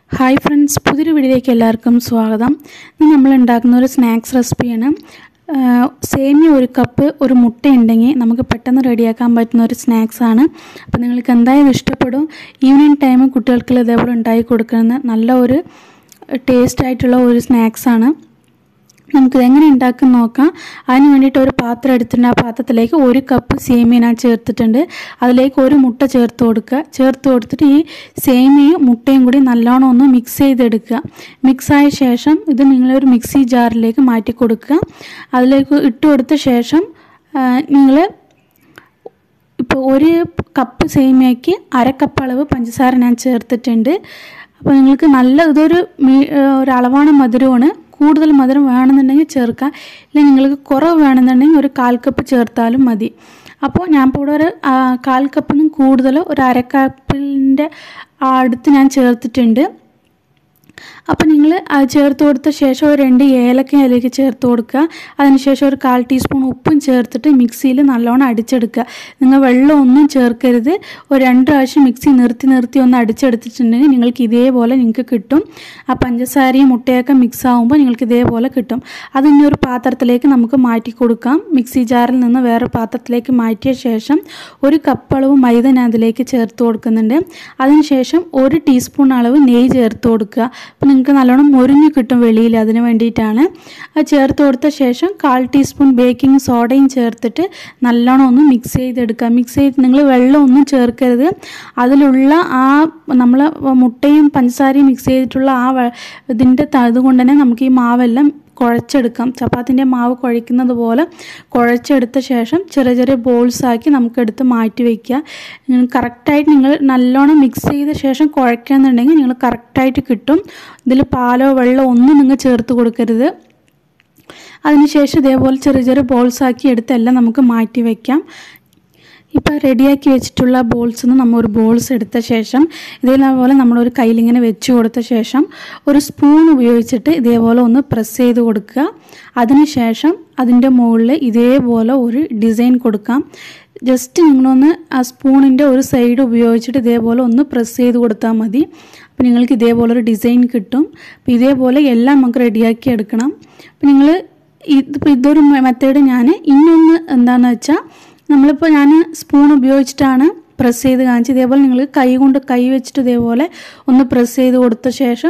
hi friends പുതിയൊരു വീഡിയോയിലേക്ക് എല്ലാവർക്കും സ്വാഗതം ഇന്ന് നമ്മൾ ഉണ്ടാക്കുന്ന ഒരു സ്നാക്സ് റെസിപ്പിയാണ് ആഹ് സേമിയ ഒരു കപ്പ് ഒരു മുട്ട ഉണ്ടെങ്കിൽ നമുക്ക് പെട്ടെന്ന് റെഡിയാക്കാൻ പറ്റുന്ന ഒരു സ്നാക്സ് ആണ് അപ്പോൾ നിങ്ങൾക്ക് എന്തായാലും ഇഷ്ടപ്പെടും ഈവനിങ് ടൈം കുട്ടികൾക്ക് ഇതേപോലെ ഉണ്ടാക്കി കൊടുക്കുന്ന നല്ല ഒരു ടേസ്റ്റ് ആയിട്ടുള്ള ഒരു സ്നാക്സ് ആണ് നമുക്കിത് എങ്ങനെ ഉണ്ടാക്കും നോക്കാം അതിന് വേണ്ടിയിട്ട് ഒരു പാത്രം എടുത്തിട്ടുണ്ട് ആ പാത്രത്തിലേക്ക് ഒരു കപ്പ് സേമിയ ഞാൻ ചേർത്തിട്ടുണ്ട് അതിലേക്ക് ഒരു മുട്ട ചേർത്ത് കൊടുക്കുക ചേർത്ത് കൊടുത്തിട്ട് ഈ സേമിയയും മുട്ടയും കൂടി നല്ലോണം ഒന്ന് മിക്സ് ചെയ്തെടുക്കുക മിക്സായ ശേഷം ഇത് നിങ്ങളൊരു മിക്സി ജാറിലേക്ക് മാറ്റി കൊടുക്കുക അതിലേക്ക് ഇട്ട് കൊടുത്ത ശേഷം നിങ്ങൾ ഇപ്പോൾ ഒരു കപ്പ് സേമിയയ്ക്ക് അര കപ്പ് അളവ് പഞ്ചസാര ഞാൻ ചേർത്തിട്ടുണ്ട് അപ്പോൾ നിങ്ങൾക്ക് നല്ല ഇതൊരു മീ ഒരു അളവാണ് മധുരമാണ് കൂടുതൽ മധുരം വേണമെന്നുണ്ടെങ്കിൽ ചേർക്കാം ഇല്ലെങ്കിൽ നിങ്ങൾക്ക് കുറവ് വേണമെന്നുണ്ടെങ്കിൽ ഒരു കാൽ കപ്പ് ചേർത്താലും മതി അപ്പോൾ ഞാൻ ഇപ്പോൾ ഇവിടെ ഒരു ആ, കാൽ കപ്പിനും കൂടുതൽ ഒരു അര കപ്പിൻ്റെ അടുത്ത് ഞാൻ ചേർത്തിട്ടുണ്ട് അപ്പോൾ നിങ്ങൾ അത് ചേർത്ത് കൊടുത്ത ശേഷം ഒരു രണ്ട് ഏലക്ക അതിലേക്ക് ചേർത്ത് കൊടുക്കുക അതിനുശേഷം ഒരു കാൽ ടീസ്പൂൺ ഉപ്പും ചേർത്തിട്ട് മിക്സിയിൽ നല്ലോണം അടിച്ചെടുക്കുക നിങ്ങൾ വെള്ളം ഒന്നും ചേർക്കരുത് ഒരു രണ്ട് പ്രാവശ്യം മിക്സി നിർത്തി നിർത്തി ഒന്ന് അടിച്ചെടുത്തിട്ടുണ്ടെങ്കിൽ നിങ്ങൾക്ക് ഇതേപോലെ നിങ്ങൾക്ക് കിട്ടും ആ പഞ്ചസാരയും മുട്ടയൊക്കെ മിക്സ് ആകുമ്പോൾ നിങ്ങൾക്ക് ഇതേപോലെ കിട്ടും അത് ഇനി ഒരു പാത്രത്തിലേക്ക് നമുക്ക് മാറ്റി കൊടുക്കാം മിക്സി ജാറിൽ നിന്ന് വേറെ പാത്രത്തിലേക്ക് മാറ്റിയ ശേഷം ഒരു കപ്പ് അളവ് മൈദ ഞാൻ അതിലേക്ക് ചേർത്ത് കൊടുക്കുന്നുണ്ട് അതിനുശേഷം ഒരു ടീസ്പൂൺ അളവ് നെയ്യ് ചേർത്ത് കൊടുക്കുക അപ്പോൾ നിങ്ങൾക്ക് നല്ലോണം മൊരിഞ്ഞ് കിട്ടും വെളിയിൽ അതിന് വേണ്ടിയിട്ടാണ് അത് ചേർത്ത് കൊടുത്ത ശേഷം കാൽ ടീസ്പൂൺ ബേക്കിംഗ് സോഡയും ചേർത്തിട്ട് നല്ലോണം ഒന്ന് മിക്സ് ചെയ്തെടുക്കുക മിക്സ് ചെയ്ത് നിങ്ങൾ വെള്ളം ഒന്നും ചേർക്കരുത് അതിലുള്ള ആ നമ്മൾ മുട്ടയും പഞ്ചസാരയും മിക്സ് ചെയ്തിട്ടുള്ള ആ വെ- ഇതിൻ്റെ ത- ഇതുകൊണ്ട് തന്നെ നമുക്ക് ഈ മാവെല്ലാം കുഴച്ചെടുക്കാം ചപ്പാത്തിൻ്റെ മാവ് കുഴയ്ക്കുന്നത് പോലെ കുഴച്ചെടുത്ത ശേഷം ചെറിയ ചെറിയ ബോൾസ് ആക്കി നമുക്ക് എടുത്ത് മാറ്റി വയ്ക്കുക കറക്റ്റായിട്ട് നിങ്ങൾ നല്ലോണം മിക്സ് ചെയ്ത ശേഷം കുഴയ്ക്കുകയെന്നുണ്ടെങ്കിൽ നിങ്ങൾ കറക്റ്റായിട്ട് കിട്ടും ഇതിൽ പാലോ വെള്ളമോ ഒന്നും നിങ്ങൾ ചേർത്ത് കൊടുക്കരുത് അതിനുശേഷം ഇതേപോലെ ചെറിയ ചെറിയ ബോൾസ് ആക്കി എടുത്തെല്ലാം നമുക്ക് മാറ്റി വയ്ക്കാം ഇപ്പോൾ റെഡിയാക്കി വെച്ചിട്ടുള്ള ബോൾസ് നിന്ന് നമ്മൾ ഒരു ബോൾസ് എടുത്ത ശേഷം ഇതേപോലെ നമ്മളൊരു കയ്യിലിങ്ങനെ വെച്ച് കൊടുത്ത ശേഷം ഒരു സ്പൂൺ ഉപയോഗിച്ചിട്ട് ഇതേപോലെ ഒന്ന് പ്രസ് ചെയ്ത് കൊടുക്കുക അതിനുശേഷം അതിൻ്റെ മുകളിൽ ഇതേപോലെ ഒരു ഡിസൈൻ കൊടുക്കാം ജസ്റ്റ് നിങ്ങളൊന്ന് ആ സ്പൂണിൻ്റെ ഒരു സൈഡ് ഉപയോഗിച്ചിട്ട് ഇതേപോലെ ഒന്ന് പ്രസ് ചെയ്ത് കൊടുത്താൽ മതി അപ്പോൾ നിങ്ങൾക്ക് ഇതേപോലെ ഒരു ഡിസൈൻ കിട്ടും അപ്പോൾ ഇതേപോലെ എല്ലാം നമുക്ക് റെഡിയാക്കി എടുക്കണം അപ്പോൾ നിങ്ങൾ ഇതിപ്പോൾ ഇതൊരു മെത്തേഡ് ഞാൻ ഇന്നൊന്ന് എന്താണെന്ന് വെച്ചാൽ നമ്മളിപ്പോൾ ഞാൻ സ്പൂൺ ഉപയോഗിച്ചിട്ടാണ് പ്രസ് ചെയ്ത് കാണിച്ചത് ഇതേപോലെ നിങ്ങൾ കൈ കൊണ്ട് കൈ വെച്ചിട്ട് ഇതേപോലെ ഒന്ന് പ്രസ് ചെയ്ത് കൊടുത്ത ശേഷം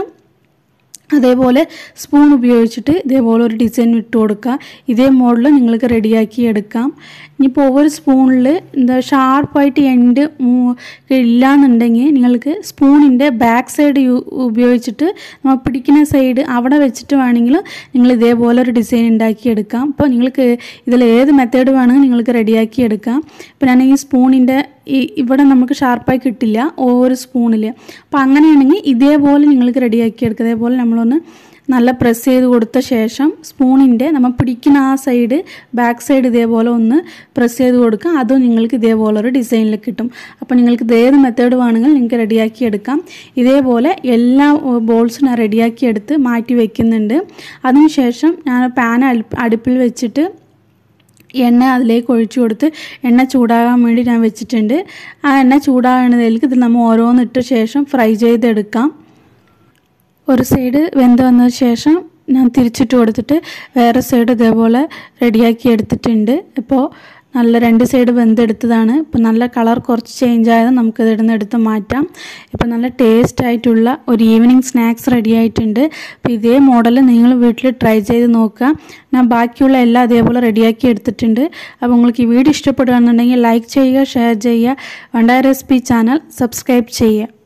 അതേപോലെ സ്പൂൺ ഉപയോഗിച്ചിട്ട് ഇതേപോലെ ഒരു ഡിസൈൻ ഇട്ട് കൊടുക്കുക ഇതേ മോഡൽ നിങ്ങൾക്ക് റെഡിയാക്കി എടുക്കാം ഇനിയിപ്പോൾ ഒவ்வொരു സ്പൂണിൽ എന്താ ഷാർപ്പായിട്ട് എൻഡ് ഇല്ലാന്നുണ്ടെങ്കിൽ നിങ്ങൾക്ക് സ്പൂണിൻ്റെ ബാക്ക് സൈഡ് ഉപയോഗിച്ചിട്ട് നമ്മൾ പിടിക്കുന്ന സൈഡ് അവിടെ വെച്ചിട്ട് വേണമെങ്കിൽ നിങ്ങൾ ഇതേപോലെ ഒരു ഡിസൈൻ ഉണ്ടാക്കിയെടുക്കാം അപ്പോൾ നിങ്ങൾക്ക് ഇതിൽ ഏത് മെത്തേഡ് വേണമെങ്കിൽ നിങ്ങൾക്ക് റെഡിയാക്കി എടുക്കാം ഇപ്പോൾ ഞാൻ ഈ സ്പൂണിൻ്റെ ഈ ഇവിടെ നമുക്ക് ഷാർപ്പായി കിട്ടില്ല ഓരോ സ്പൂണിൽ അപ്പോൾ അങ്ങനെയാണെങ്കിൽ ഇതേപോലെ നിങ്ങൾക്ക് റെഡിയാക്കി എടുക്കുക ഇതേപോലെ നമ്മളൊന്ന് നല്ല പ്രസ് ചെയ്ത് കൊടുത്ത ശേഷം സ്പൂണിൻ്റെ നമ്മൾ പിടിക്കുന്ന ആ സൈഡ് ബാക്ക് സൈഡ് ഇതേപോലെ ഒന്ന് പ്രസ് ചെയ്ത് കൊടുക്കുക അതും നിങ്ങൾക്ക് ഇതേപോലെ ഒരു ഡിസൈനിൽ കിട്ടും അപ്പോൾ നിങ്ങൾക്ക് ഇത് ഏത് മെത്തേഡ് വേണമെങ്കിൽ നിങ്ങൾക്ക് റെഡിയാക്കി എടുക്കാം ഇതേപോലെ എല്ലാ ബോൾസും ഞാൻ റെഡിയാക്കി എടുത്ത് മാറ്റി വയ്ക്കുന്നുണ്ട് അതിനുശേഷം ഞാൻ പാൻ അടുപ്പിൽ വെച്ചിട്ട് എണ്ണ അതിലേക്ക് ഒഴിച്ചു കൊടുത്ത് എണ്ണ ചൂടാകാൻ വേണ്ടി ഞാൻ വെച്ചിട്ടുണ്ട് ആ എണ്ണ ചൂടാകുന്നതിലേക്ക് ഇത് നമ്മൾ ഓരോന്നിട്ട ശേഷം ഫ്രൈ ചെയ്തെടുക്കാം ഒരു സൈഡ് വെന്ത് വന്നതിന് ശേഷം ഞാൻ തിരിച്ചിട്ട് കൊടുത്തിട്ട് വേറെ സൈഡ് ഇതേപോലെ റെഡിയാക്കി എടുത്തിട്ടുണ്ട് ഇപ്പോൾ നല്ല രണ്ട് സൈഡ് വെന്തെടുത്തതാണ് ഇപ്പോൾ നല്ല കളർ കുറച്ച് ചേഞ്ച് ആയത് നമുക്കിത് ഇടുന്ന എടുത്ത് മാറ്റാം ഇപ്പോൾ നല്ല ടേസ്റ്റ് ആയിട്ടുള്ള ഒരു ഈവനിങ് സ്നാക്സ് റെഡി ആയിട്ടുണ്ട് അപ്പോൾ ഇതേ മോഡൽ നിങ്ങൾ വീട്ടിൽ ട്രൈ ചെയ്ത് നോക്കുക ഞാൻ ബാക്കിയുള്ള എല്ലാം അതേപോലെ റെഡിയാക്കി എടുത്തിട്ടുണ്ട് അപ്പോൾ നിങ്ങൾക്ക് ഈ വീഡിയോ ഇഷ്ടപ്പെടുകയാണെന്നുണ്ടെങ്കിൽ ലൈക്ക് ചെയ്യുക ഷെയർ ചെയ്യുക വണ്ടായ റെസിപ്പി ചാനൽ സബ്സ്ക്രൈബ് ചെയ്യുക